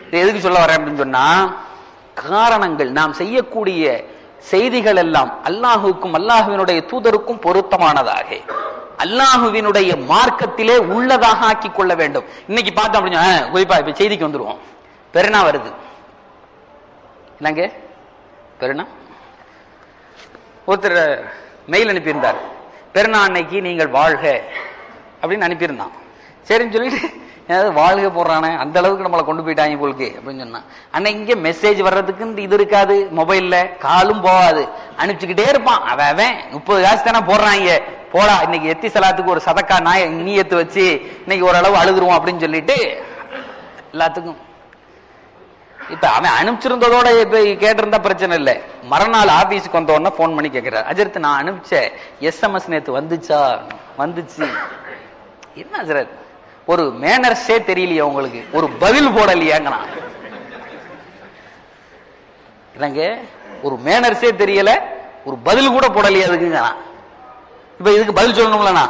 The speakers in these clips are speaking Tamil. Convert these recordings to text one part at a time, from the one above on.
இது எதுக்கு சொல்ல வரேன் அப்படின்னு சொன்னா காரணங்கள் நாம் செய்யக்கூடிய செய்திகள் எல்லாம் அல்லாஹுக்கும் அல்லாஹுவினுடைய தூதருக்கும் பொருத்தமானதாக அல்லாஹுவினுடைய மார்க்கத்திலே உள்ளதாக ஆக்கிக் கொள்ள வேண்டும் இன்னைக்கு பார்த்தோம் அப்படின்னு சொன்னா, ஆ, குறிப்பா இப்ப செய்திக்கு வந்துருவோம் பெருனா வருது என்னங்க பெருனா ஒருத்தர் மெயில் அனுப்பியிருந்தார் பெருனா அன்னைக்கு நீங்கள் வாழ்க அப்படின்னு அனுப்பியிருந்தான் சரின்னு சொல்லிட்டு ஏதாவது வாழ்க போடுறானே அந்த அளவுக்கு நம்மளை கொண்டு போயிட்டாங்க போலுக்கு அப்படின்னு சொன்னான் அன்னைக்கு இங்க மெசேஜ் வர்றதுக்கு இந்த இது இருக்காது மொபைல்ல காலும் போகாது அனுப்பிச்சுக்கிட்டே இருப்பான் அவன் அவன் முப்பது காசு தானே போடுறாங்க போடா இன்னைக்கு எத்தி சலாத்துக்கு ஒரு சதக்கா நாய நீயத்து வச்சு இன்னைக்கு ஓரளவு அழுதுருவோம் அப்படின்னு சொல்லிட்டு எல்லாத்துக்கும் இப்ப அவன் அனுப்பிச்சிருந்ததோட இப்ப கேட்டிருந்தா பிரச்சனை இல்ல மறுநாள் ஆபீஸ்க்கு வந்த உடனே போன் பண்ணி கேக்குறாரு அஜரத் நான் அனுப்பிச்ச எஸ்எம்எஸ் நேத்து வந்துச்சா வந்துச்சு என்ன அஜரத் ஒரு மேனர்ஸே தெரியலையா உங்களுக்கு ஒரு பதில் போடலையாங்கிறான் என்னங்க ஒரு மேனர்ஸே தெரியல ஒரு பதில் கூட போடலையா அதுக்குங்கிறான் இப்ப இதுக்கு பதில் சொல்லணும்லண்ணா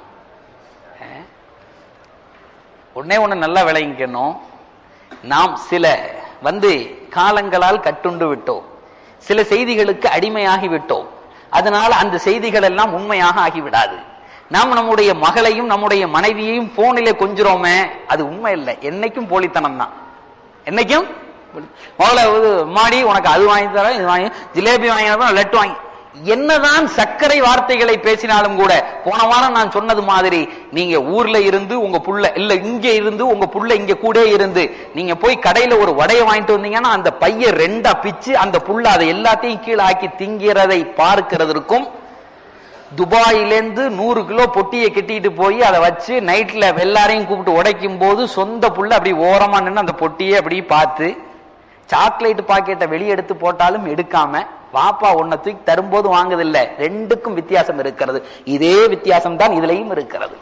உடனே ஒண்ணு நல்லா விளங்கிக்கணும் நாம் சில வந்து காலங்களால் கட்டுண்டு விட்டோம் சில செய்திகளுக்கு அடிமையாகி விட்டோம் அதனால அந்த செய்திகள் எல்லாம் உண்மையாக ஆகிவிடாது நாம் நம்முடைய மகளையும் நம்முடைய மனைவியையும் போனிலே கொஞ்சுறோமே அது உண்மை இல்லை என்னைக்கும் போலித்தனம் தான் என்னைக்கும் மகளை வந்து, மாடி உனக்கு அது வாங்கி தரேன் இது வாங்கி ஜிலேபி வாங்கி தரேன் லட்டு வாங்கி என்னதான் சர்க்கரை வார்த்தைகளை பேசினாலும் கூட போன வாரம் நான் சொன்னது மாதிரி நீங்க ஊர்ல இருந்து உங்க புள்ள இல்ல இங்க இருந்து உங்க புள்ள இங்க கூட இருந்து நீங்க போய் கடையில ஒரு வடையை வாங்கிட்டு வந்தீங்கன்னா அந்த பைய ரெண்டா பிச்சு அந்த புள்ள அதை எல்லாத்தையும் கீழே ஆக்கி திங்கிறதை பார்க்கிறதற்கும் துபாயிலேருந்து நூறு கிலோ பொட்டியை கட்டிட்டு போய் அதை வச்சு நைட்ல எல்லாரையும் கூப்பிட்டு உடைக்கும் போது சொந்த புள்ள அப்படி ஓரமா நின்று அந்த பொட்டியை அப்படி பார்த்து சாக்லேட் பாக்கெட்டை வெளியே எடுத்து போட்டாலும் எடுக்காம வாப்பா ஒன்ன தூக்கி தரும்போது வாங்குதில்ல ரெண்டுக்கும் வித்தியாசம் இருக்கிறது இதே வித்தியாசம் தான் இதுலயும் இருக்கிறது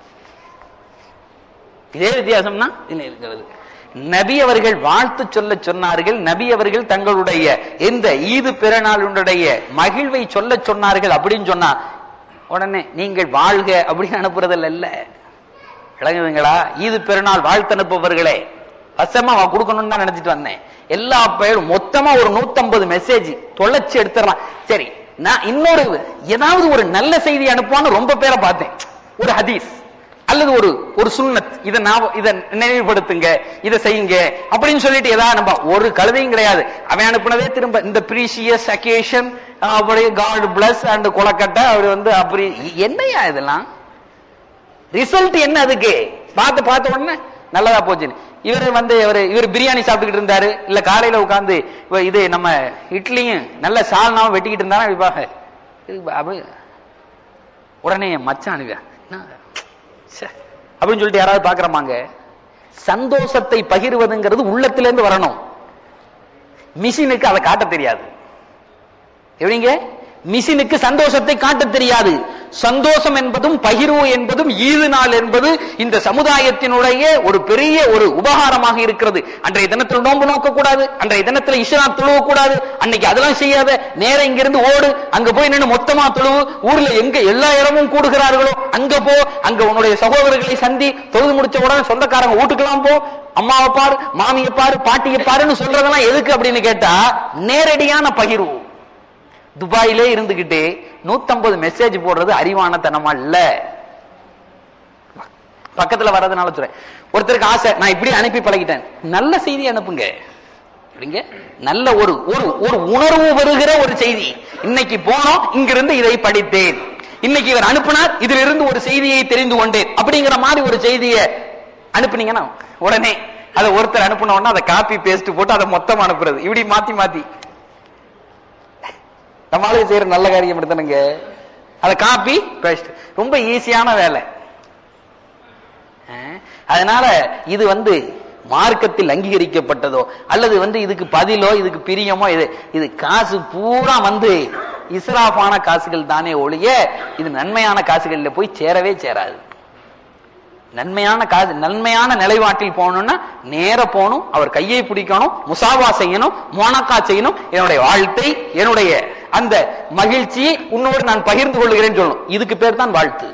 இதே வித்தியாசம்னா இதுல இருக்கிறது நபி அவர்கள் வாழ்த்து சொல்ல சொன்னார்கள் நபி அவர்கள் தங்களுடைய இந்த ஈது பிறநாளுடைய மகிழ்வை சொல்ல சொன்னார்கள் அப்படின்னு சொன்னா உடனே நீங்கள் வாழ்க அப்படின்னு அனுப்புறதில்ல இல்ல விளங்குதுங்களா ஈது பெருநாள் வாழ்த்து அனுப்புபவர்களே வசமா அவன் கொடுக்கணும்னு தான் நினைச்சிட்டு வந்தேன் எல்லா பேரும் மொத்தமா ஒரு 150 மெசேஜ் தொலைச்சு எடுத்துடலாம் சரி நான் இன்னொரு ஏதாவது ஒரு நல்ல செய்தி அனுப்புவான்னு ரொம்ப பேரை பார்த்தேன் ஒரு ஹதீஸ் அல்லது ஒரு ஒரு சுன்னத் இதை நான் இதை நினைவுபடுத்துங்க இதை செய்யுங்க அப்படின்னு சொல்லிட்டு ஏதாவது நம்ம ஒரு கழுதையும் கிடையாது அவன் அனுப்புனதே திரும்ப இந்த ப்ரீசியஸ் அக்கேஷன் அப்படியே காட் பிளஸ் அண்ட் கொலக்கட்டை அவர் வந்து அப்படி என்னையா இதெல்லாம் ரிசல்ட் என்ன அதுக்கு பார்த்து பார்த்த உடனே நல்லதா போச்சு இவர் வந்து இவர் இவர் பிரியாணி சாப்பிட்டுக்கிட்டு இருந்தாரு இல்ல காலையில உட்கார்ந்து இவ இது நம்ம இட்லியும் நல்ல சால்னாவும் வெட்டிக்கிட்டு இருந்தாரா விபாக அப்படி உடனே என் மச்சான் அனுப்பியா என்ன ச்சே. அப்படின்னு சொல்லிட்டு யாராவது பாக்குறமாங்க சந்தோஷத்தை பகிர்வதுங்கிறது உள்ளத்திலிருந்து வரணும் மிஷினுக்கு அதை காட்ட தெரியாது எப்படிங்க மிஷினுக்கு சந்தோஷத்தை காட்ட தெரியாது சந்தோஷம் என்பதும் பகிர்வு என்பதும் ஈது நாள் என்பது இந்த சமுதாயத்தினுடைய ஒரு பெரிய ஒரு உபகாரமாக இருக்கிறது அன்றைய தினத்தில் நோன்பு நோக்க கூடாது அன்றைய தினத்தில் இஷா தொழுவ கூடாது அன்னைக்கு அதெல்லாம் செய்யாத நேரம் இங்கிருந்து ஓடு அங்க போய் நின்று மொத்தமா தொழுவு ஊர்ல எங்க எல்லா இடமும் கூடுகிறார்களோ அங்க போ அங்க உன்னுடைய சகோதரர்களை சந்தி தொழுது முடிச்ச உடனே சொந்தக்காரங்க வீட்டுக்கெல்லாம் போ அம்மாவை பாரு மாமியை பாரு பாட்டியை பாருன்னு சொல்றதெல்லாம் எதுக்கு அப்படின்னு கேட்டா நேரடியான பகிர்வு துபாயிலே இருந்துகிட்டு 150 மெசேஜ் போடுறது அறிவானத்தனமா இல்ல பக்கத்துல வர்றதுனால சொல்றேன் ஒருத்தருக்கு ஆசை நான் இப்படி அனுப்பி பழகிட்டேன் நல்ல செய்தி அனுப்புங்க அப்படிங்க நல்ல ஒரு ஒரு ஒரு உணர்வு வருகிற ஒரு செய்தி இன்னைக்கு போனோம் இங்கிருந்து இதை படித்தேன் இன்னைக்கு இவர் அனுப்பினார் இதிலிருந்து இருந்து ஒரு செய்தியை தெரிந்து கொண்டேன் அப்படிங்கிற மாதிரி ஒரு செய்தியை அனுப்புனீங்கன்னா உடனே அதை ஒருத்தர் அனுப்பின உடனே அதை காப்பி பேஸ்ட் போட்டு அதை மொத்தம் அனுப்புறது இப்படி மாத்தி மாத்தி நம்மளால செய்யற நல்ல காரியம் எடுத்தனுங்க அதை காப்பி பேஸ்ட் ரொம்ப ஈஸியான வேலை அஹ், அதனால இது வந்து மார்க்கத்தில் அங்கீகரிக்கப்பட்டதோ அல்லது வந்து இதுக்கு பதிலோ இதுக்கு பிரியமோ இது இது காசு பூரா வந்து இஸ்ராஃபான காசுகள் தானே ஒழிய இது நன்மையான காசுகள்ல போய் சேரவே சேராது நன்மையான காசு நன்மையான நிலைப்பாட்டில் போகணும்னா நேர போகணும் அவர் கையை பிடிக்கணும் முசாவா செய்யணும் மோனக்கா செய்யணும் என்னுடைய வாழ்த்தை என்னுடைய அந்த மகிழ்ச்சியை உன்னோடு நான் பகிர்ந்து கொள்கிறேன்னு சொல்லணும் இதுக்கு பேர் தான் வாழ்த்து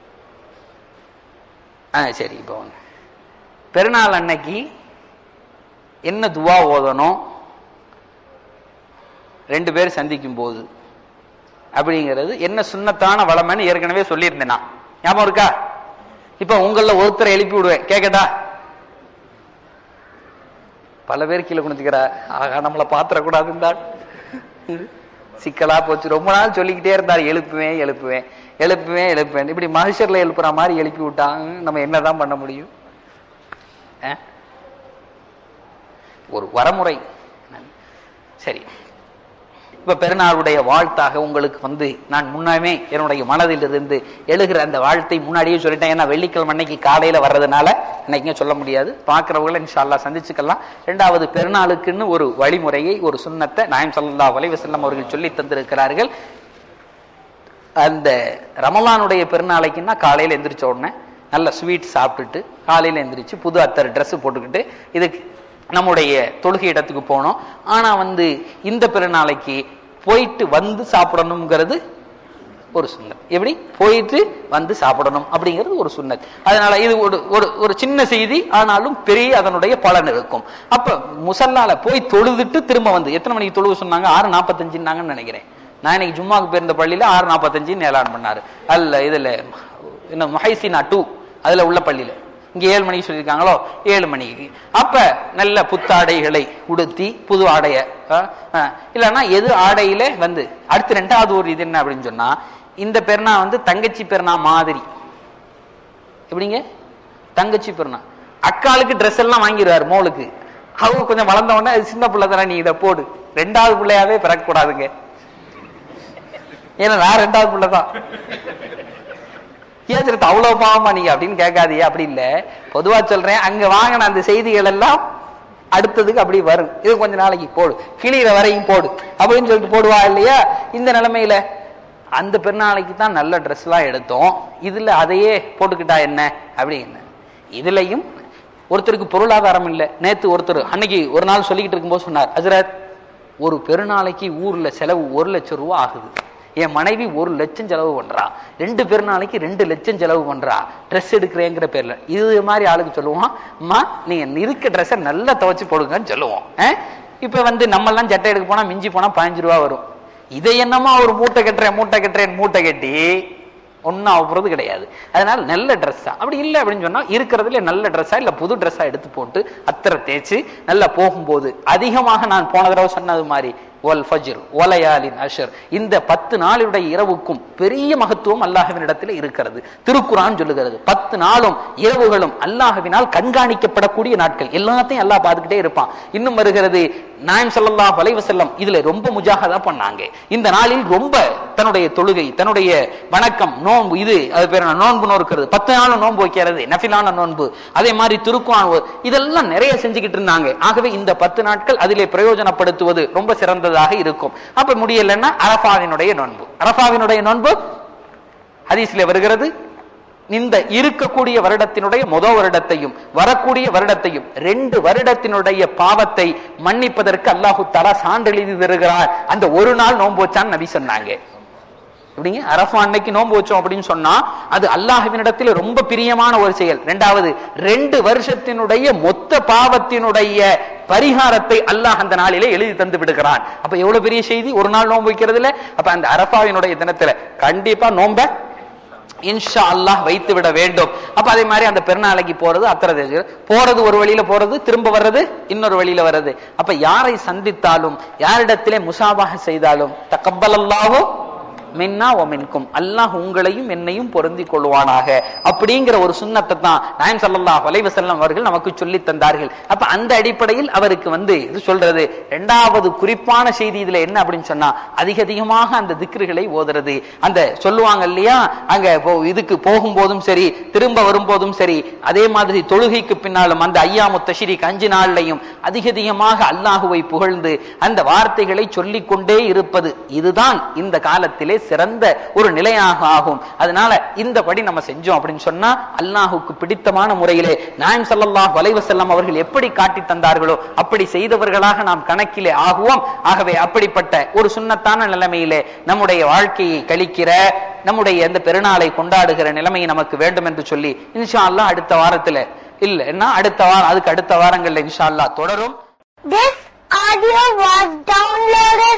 ஆ சரி இப்போ வாங்க பெருநாள் அன்னைக்கு என்ன துவா ஓதணும் ரெண்டு பேர் சந்திக்கும் போது அப்படிங்கிறது என்ன சுண்ணத்தான வளமைன்னு ஏற்கனவே சொல்லியிருந்தேன் நான் ஞாபகம் இருக்கா இப்ப உங்கள ஒருத்தரை எழுப்பி விடுவேன் கேக்கட்டா பல பேர் கீழே குணிச்சுக்கிறா ஆகா நம்மளை பாத்திரக்கூடாதுன்னு தான் சிக்கலா போச்சு ரொம்ப நாள் சொல்லிக்கிட்டே இருந்தார் எழுப்புவேன் எழுப்புவேன் எழுப்புவேன் எழுப்புவேன் இப்படி மகிஷர்ல எழுப்புற மாதிரி எழுப்பி விட்டாங்க நம்ம என்னதான் பண்ண முடியும் அஹ்? ஒரு வரமுறை சரி இப்ப பெருநாளுடைய வாழ்த்தாக உங்களுக்கு வந்து நான் முன்னாமே என்னுடைய மனதில் இருந்து எழுகிற அந்த வாழ்த்தை முன்னாடியே சொல்லிட்டேன் ஏன்னா வெள்ளிக்கிழமை அன்னைக்கு காலையில வர்றதுனால இன்னைக்கு சொல்ல முடியாது பாக்குறவங்களை இன்ஷால்லா சந்திச்சுக்கலாம் ரெண்டாவது பெருநாளுக்குன்னு ஒரு வழிமுறையை ஒரு சுண்ணத்தை நாயம் ஸல்லல்லாஹு அலைஹி வஸல்லம் அவர்கள் சொல்லி தந்திருக்கிறார்கள் அந்த ரமலானுடைய பெருநாளைக்குன்னா காலையில எந்திரிச்ச உடனே நல்ல ஸ்வீட் சாப்பிட்டுட்டு காலையில எந்திரிச்சு புது அத்தர் Dress போட்டுக்கிட்டு இதுக்கு நம்முடைய தொழுகை இடத்துக்கு போனோம் ஆனா வந்து இந்த பெருநாளைக்கு போயிட்டு வந்து சாப்பிடணுங்கிறது ஒரு சுண்ணத் எப்படி போயிட்டு வந்து சாப்பிடணும் அப்படிங்கிறது ஒரு சுண்ணத் அதனால இது ஒரு ஒரு ஒரு சின்ன செய்தி ஆனாலும் பெரிய அதனுடைய பலன் இருக்கும் அப்ப முசல்லால போய் தொழுதுட்டு திரும்ப வந்து எத்தனை மணிக்கு தொழுவு சொன்னாங்க ஆறு நாற்பத்தஞ்சுன்னாங்கன்னு நினைக்கிறேன் நான் இன்னைக்கு ஜும்மாக்கு போயிருந்த பள்ளியில ஆறு நாற்பத்தஞ்சுன்னு ஏலான் பண்ணாரு அல்ல இதுல என்ன மஹைசினா டூ அதுல உள்ள பள்ளியில இங்க ஏழு மணிக்கு சொல்லியிருக்காங்களோ ஏழு மணிக்கு அப்ப நல்ல புத்தாடைகளை உடுத்தி புது ஆடைய இல்லைன்னா எது ஆடையில வந்து அடுத்து ரெண்டாவது ஒரு இது என்ன அப்படின்னு சொன்னா இந்த பெருனா வந்து தங்கச்சி பெருனா மாதிரி எப்படிங்க தங்கச்சி பெருனா அக்காளுக்கு ட்ரெஸ் எல்லாம் வாங்கிடுவாரு மோளுக்கு அவங்க கொஞ்சம் வளர்ந்த உடனே அது சின்ன பிள்ளை தானே நீ இதை போடு ரெண்டாவது பிள்ளையாவே பிறக்கக்கூடாதுங்க ஏன்னா நான் ரெண்டாவது பிள்ளை தான் ஏன் சிறுத்தை அவ்வளவு பாவமா நீங்க அப்படின்னு கேட்காதீங்க அப்படி இல்ல பொதுவா சொல்றேன் அங்க வாங்கின அந்த செய்திகள் எல்லாம் அடுத்ததுக்கு அப்படி வரும் இது கொஞ்ச நாளைக்கு போடு கிளியிற வரையும் போடு அப்படின்னு சொல்லிட்டு போடுவா இல்லையா இந்த நிலைமையில அந்த பெருநாளைக்கு தான் நல்ல ட்ரெஸ் எல்லாம் எடுத்தோம் இதுல அதையே போட்டுக்கிட்டா என்ன அப்படின்னு இதுலயும் ஒருத்தருக்கு பொருளாதாரம் இல்லை நேத்து ஒருத்தர் அன்னைக்கு ஒரு நாள் சொல்லிக்கிட்டு இருக்கும்போது சொன்னார் ஹசரத் ஒரு பெருநாளைக்கு ஊர்ல செலவு ஒரு லட்சம் ரூபா ஆகுது என் மனைவி ஒரு லட்சம் செலவு பண்றா ரெண்டு பெருநாளைக்கு ரெண்டு லட்சம் செலவு பண்றா ட்ரெஸ் எடுக்கிறேங்கிற பேர்ல இது மாதிரி ஆளுக்கு சொல்லுவோம் அம்மா நீங்க இருக்க ட்ரெஸ்ஸை நல்லா துவைச்சு போடுங்கன்னு சொல்லுவோம் அஹ்? இப்ப வந்து நம்ம எல்லாம் சட்டை எடுக்க போனா மிஞ்சி போனா பதினஞ்சு ரூபா வரும் இதை என்னமா ஒரு மூட்டை கட்டுறேன் மூட்டை கட்டுறேன் மூட்டை கட்டி ஒன்னும் ஆகுறது கிடையாது அதனால நல்ல ட்ரெஸ்ஸா அப்படி இல்லை அப்படின்னு சொன்னா இருக்கிறதுல நல்ல ட்ரெஸ்ஸா இல்ல புது ட்ரெஸ்ஸா எடுத்து போட்டு அத்தரை தேய்ச்சி நல்லா போகும்போது அதிகமாக நான் போன தடவை சொன்னது மாதிரி ஒல் ஃபஜ்ர் ஒலையாலின் அஷர் இந்த பத்து நாளுடைய இரவுக்கும் பெரிய மகத்துவம் அல்லாஹ்வினிடத்தில் இருக்கிறது திருக்குரான் சொல்லுகிறது பத்து நாளும் இரவுகளும் அல்லாஹ்வினால் கண்காணிக்கப்படக்கூடிய நாட்கள் எல்லாத்தையும் அல்லாஹ் பார்த்துக்கிட்டே இருப்பான் இன்னும் வருகிறது நாயம் ஸல்லல்லாஹு அலைஹி வஸல்லம் இதுல ரொம்ப முஜாஹதா பண்ணாங்க இந்த நாளில் ரொம்ப தன்னுடைய தொழுகை தன்னுடைய வணக்கம் நோன்பு இது அது பேர் என்ன? நோன்பு நோக்கிறது பத்து நாளும் நோன்பு வைக்கிறது நஃபிலான நோன்பு அதே மாதிரி திருக்குவான் ஓ- இதெல்லாம் நிறைய செஞ்சுக்கிட்டு இருந்தாங்க ஆகவே இந்த பத்து நாட்கள் அதிலே பிரயோஜனப்படுத்துவது ரொம்ப சிறந்ததாக இருக்கும் அப்ப முடியலன்னா அரபாவினுடைய நோன்பு அரபாவினுடைய நோன்பு ஹதீஸ்ல வருகிறது இந்த இருக்கக்கூடிய வருடத்தினுடைய முத வருடத்தையும் வரக்கூடிய வருடத்தையும் ரெண்டு வருடத்தினுடைய பாவத்தை மன்னிப்பதற்கு அல்லாஹு தலா சான்றெழுதி தருகிறார் அந்த ஒரு நாள் நோன்பு வச்சான்னு நபி சொன்னாங்க எப்படிங்க அரஃபா அன்னைக்கு நோன்பு வச்சோம் அப்படின்னு சொன்னா அது அல்லாஹ்வினிடத்தில் ரொம்ப பிரியமான ஒரு செயல் ரெண்டாவது ரெண்டு வருஷத்தினுடைய மொத்த பாவத்தினுடைய பரிகாரத்தை அல்லாஹ் அந்த நாளிலே எழுதி தந்து விடுகிறான் அப்ப எவ்வளவு பெரிய செய்தி ஒரு நாள் நோன்பு வைக்கிறதுல அப்ப அந்த அரஃபாவினுடைய தினத்துல கண்டிப்பா நோம்ப இன்ஷா அல்லாஹ் வைத்து விட வேண்டும் அப்ப அதே மாதிரி அந்த பெருநாளைக்கு போறது அத்தனை தேதி. போறது ஒரு வழியில போறது திரும்ப வர்றது இன்னொரு வழியில வர்றது அப்ப யாரை சந்தித்தாலும் யாரிடத்திலே முசாபாக செய்தாலும் தக்கபலல்லாஹோ மின்னா ஓ மின்கும் அல்லாஹ் உங்களையும் என்னையும் பொருந்தி கொள்வானாக அப்படிங்கிற ஒரு சுண்ணத்தை தான் நாயம் ஸல்லல்லாஹு அலைஹி வஸல்லம் அவர்கள் நமக்கு சொல்லி தந்தார்கள் அப்ப அந்த அடிப்படையில் அவருக்கு வந்து இது சொல்றது இரண்டாவது குறிப்பான செய்தி இதுல என்ன அப்படின்னு சொன்னா அதிக அதிகமாக அந்த திக்ருகளை ஓதுறது அந்த சொல்லுவாங்க இல்லையா அங்க போ- இதுக்கு போகும்போதும் சரி திரும்ப வரும்போதும் சரி அதே மாதிரி தொழுகைக்கு பின்னாலும் அந்த ஐயாமு தஷிரிக் அஞ்சு நாள்லையும் அதிக அதிகமாக அல்லாஹுவை புகழ்ந்து அந்த வார்த்தைகளை சொல்லிக் கொண்டே இருப்பது இதுதான் இந்த காலத்திலே சிறந்த ஒரு நிலையாக ஆகும் அதனால இந்த படி நம்ம செஞ்சோம் அப்படின்னு சொன்னா அல்லாஹுக்கு பிடித்தமான முறையிலே நாயம் ஸல்லல்லாஹு அலைஹி வஸல்லம் அவர்கள் எப்படி காட்டி தந்தார்களோ அப்படி செய்தவர்களாக நாம் கணக்கிலே ஆகுவோம் ஆகவே அப்படிப்பட்ட ஒரு சுன்னத்தான நிலைமையிலே நம்முடைய வாழ்க்கையை கழிக்கிற நம்முடைய அந்த பெருநாளை கொண்டாடுகிற நிலைமை நமக்கு வேண்டும் என்று சொல்லி இன்ஷா அல்லாஹ் அடுத்த வாரத்துல இல்ல என்ன அடுத்த வாரம் அதுக்கு அடுத்த வாரங்கள்ல இன்ஷா அல்லாஹ் தொடரும் This audio was downloaded